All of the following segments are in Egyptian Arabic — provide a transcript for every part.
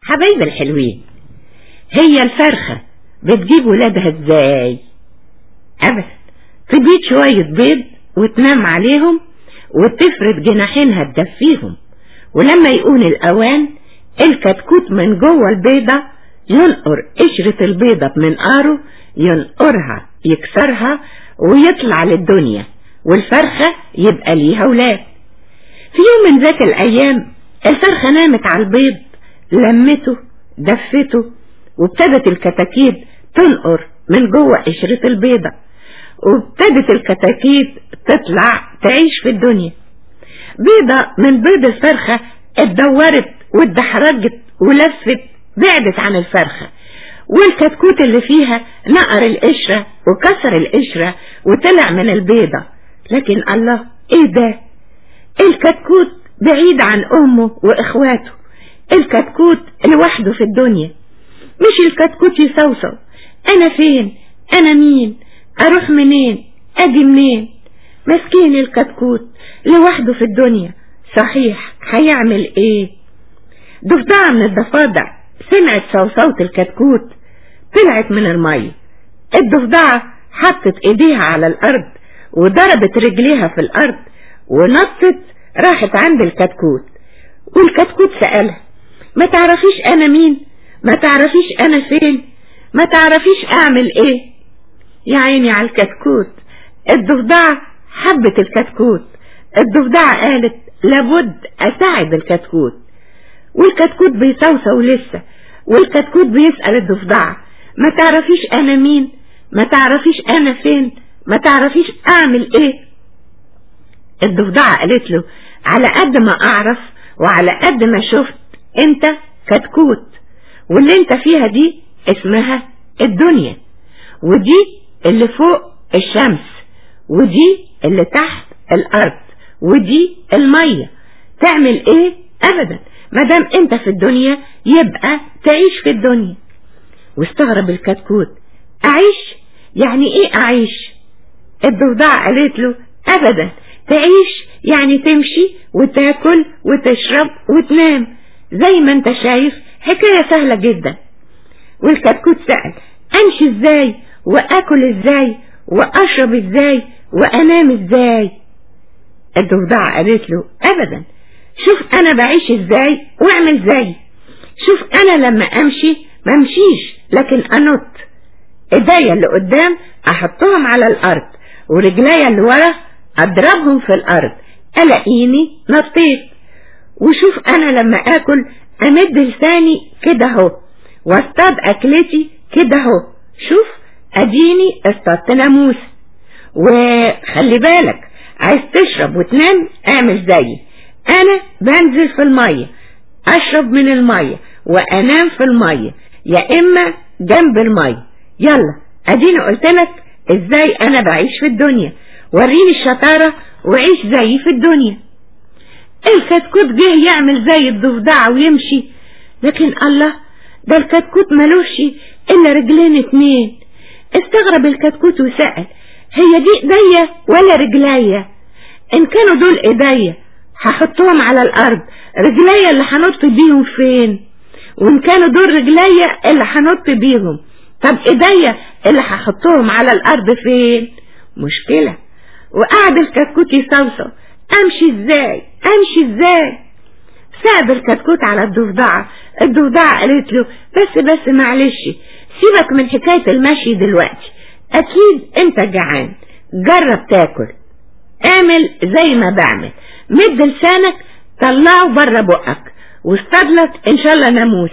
حبايب الحلوين هي الفرخة بتجيب ولادها ازاي ابدا تبيض شوية بيض وتنام عليهم وتفرد جناحينها تدفيهم ولما يكون الاوان الكتكوت من جوه البيضة ينقر قشرة البيضة بمنقاره ينقرها يكسرها ويطلع للدنيا والفرخة يبقى ليها ولاد في يوم من ذات الأيام الفرخة نامت على البيض لمته دفته وابتدت الكتاكيت تنقر من جوه قشرة البيضة وابتدت الكتاكيت تطلع تعيش في الدنيا بيضة من بيض الفرخة اتدورت واتدحرجت ولفت بعدت عن الفرخة والكتكوت اللي فيها نقر القشرة وكسر القشرة وطلع من البيضة لكن الله ايه ده الكتكوت بعيد عن امه واخواته الكتكوت لوحده في الدنيا مش الكتكوت يصوصو انا فين انا مين اروح منين اجي منين مسكين الكتكوت لوحده في الدنيا صحيح هيعمل ايه ضفدعة من الضفادع سمعت صوصوة الكتكوت طلعت من المية الضفدعة حطت ايديها على الارض وضربت رجليها في الارض ونطت راحت عند الكتكوت والكتكوت سألها ما تعرفيش انا مين ما تعرفيش انا فين ما تعرفيش اعمل ايه يا عيني على الكتكوت الضفدعة حبت الكتكوت الضفدعة قالت لابد اساعد الكتكوت والكتكوت بيصوصو لسه والكتكوت بيسأل الضفدعة ما تعرفيش انا مين ما تعرفيش انا فين ما تعرفيش اعمل ايه الضفدعة قالت له على قد ما اعرف وعلى قد ما شفت انت كتكوت واللي انت فيها دي اسمها الدنيا ودي اللي فوق الشمس ودي اللي تحت الارض ودي المية تعمل ايه ابدا مادام انت في الدنيا يبقى تعيش في الدنيا واستغرب الكتكوت اعيش يعني ايه اعيش الضفدعة قالت له ابدا تعيش يعني تمشي وتاكل وتشرب وتنام زي ما انت شايف حكاية سهلة جدا والكتكوت سأل امشي ازاي واكل ازاي واشرب ازاي وانام ازاي الضفدعة قالت له ابدا شوف انا بعيش ازاي واعمل زي شوف انا لما امشي ما امشيش لكن انط ايديا اللي قدام احطهم على الارض ورجليا اللي ورا اضربهم في الارض الاقيني نطيت وشوف انا لما اكل امد لساني كده اهو واصطاد اكلتي كده اهو شوف اديني اصطادت ناموس وخلي بالك عايز تشرب وتنام اعمل زيي انا بنزل في المية اشرب من المية وانام في المية يا اما جنب المية يلا اديني قلتلك ازاي انا بعيش في الدنيا وريني الشطارة وعيش زيي في الدنيا الكتكوت جه يعمل زي الضفدعة ويمشي لكن الله ده الكتكوت ملوش الا رجلين اتنين استغرب الكتكوت وسأل هي دي ايديا ولا رجليا ان كانوا دول ايديا هحطهم على الارض رجليا اللي هنط بيهم فين وان كانوا دول رجليا اللي هنط بيهم طب ايديا اللي هحطهم على الارض فين مشكلة وقعد الكتكوت يصوصو امشي ازاي امشي ازاي ساب الكتكوت على الضفدعة الضفدعة قالت له بس بس معلش سيبك من حكاية المشي دلوقتي اكيد انت جعان جرب تاكل اعمل زي ما بعمل مد لسانك طلعه بره بقك واستدلك ان شاء الله ناموس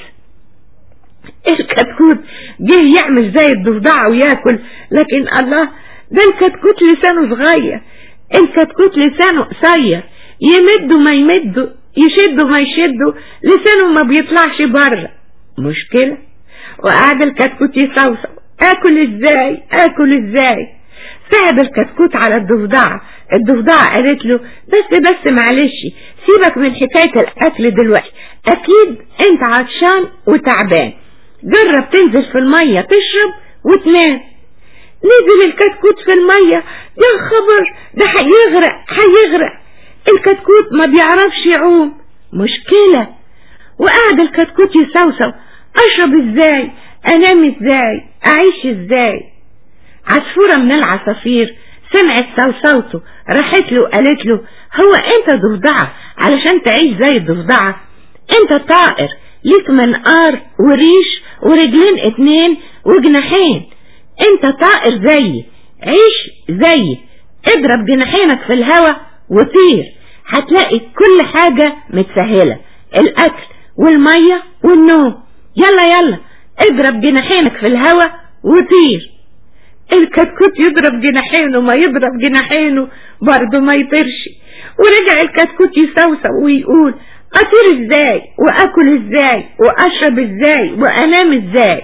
الكتكوت جه يعمل زي الضفدعة وياكل لكن الله ده الكتكوت لسانه صغير الكتكوت لسانه قصير يمده ما يمده يشده ما يشده لسانه ما بيطلعش بره مشكلة وقعد الكتكوت يصوصو اكل ازاي اكل ازاي صعب الكتكوت على الضفدعة الضفدعة قالت له بس بس معلش سيبك من حكاية الاكل دلوقتي اكيد انت عطشان وتعبان جرب تنزل في المية تشرب وتنام نزل الكتكوت في المية يا خبر ده هيغرق هيغرق الكتكوت ما بيعرفش يعوم مشكلة وقعد الكتكوت يصوصو اشرب ازاي انام ازاي اعيش ازاي عصفورة من العصافير سمعت صوصوته راحت له وقالت له هو انت ضفدعة علشان تعيش زي الضفدعة انت طائر ليك منقار وريش ورجلين اتنين وجناحين انت طائر زيي عيش زيي اضرب جناحينك في الهوا وطير هتلاقي كل حاجة متسهلة الاكل والمية والنوم يلا يلا اضرب جناحينك في الهوا وطير الكتكوت يضرب جناحينه ما يضرب جناحينه برضه ما يطيرش ورجع الكتكوت يسوسو ويقول اطير ازاي واكل ازاي واشرب ازاي وانام ازاي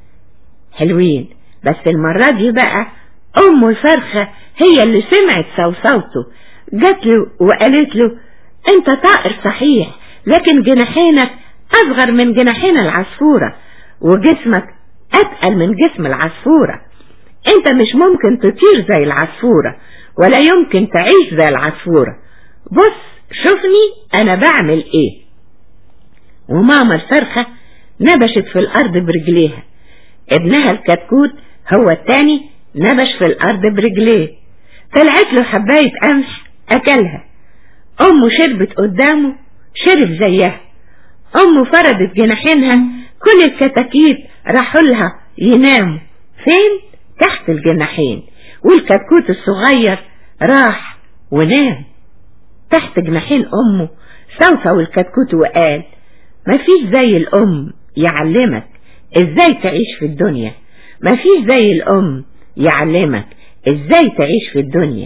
حلوين بس المرة دي بقى ام الفرخة هي اللي سمعت صوصوته جات له وقالت له انت طائر صحيح لكن جناحينك اصغر من جناحين العصفورة وجسمك اتقل من جسم العصفورة انت مش ممكن تطير زي العصفورة ولا يمكن تعيش زي العصفورة بص شوفني انا بعمل ايه وماما الفرخة نبشت في الارض برجليها ابنها الكتكوت هو التاني نبش في الارض برجليه طلعت له حباية قمح اكلها امه شربت قدامه شرب زيها امه فردت جناحينها كل الكتاكيت راحوا لها يناموا فين تحت الجناحين والكتكوت الصغير راح ونام تحت جناحين امه صوصو الكتكوت وقال مفيش زي الام يعلمك ازاي تعيش في الدنيا مفيش زي الام يعلمك ازاي تعيش في الدنيا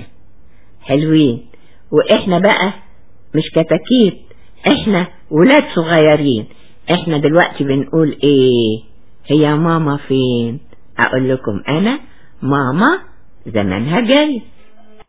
حلوين واحنا بقى مش كتاكيت احنا ولاد صغيرين احنا دلوقتي بنقول ايه هي ماما فين اقول لكم انا ماما زمانها جاي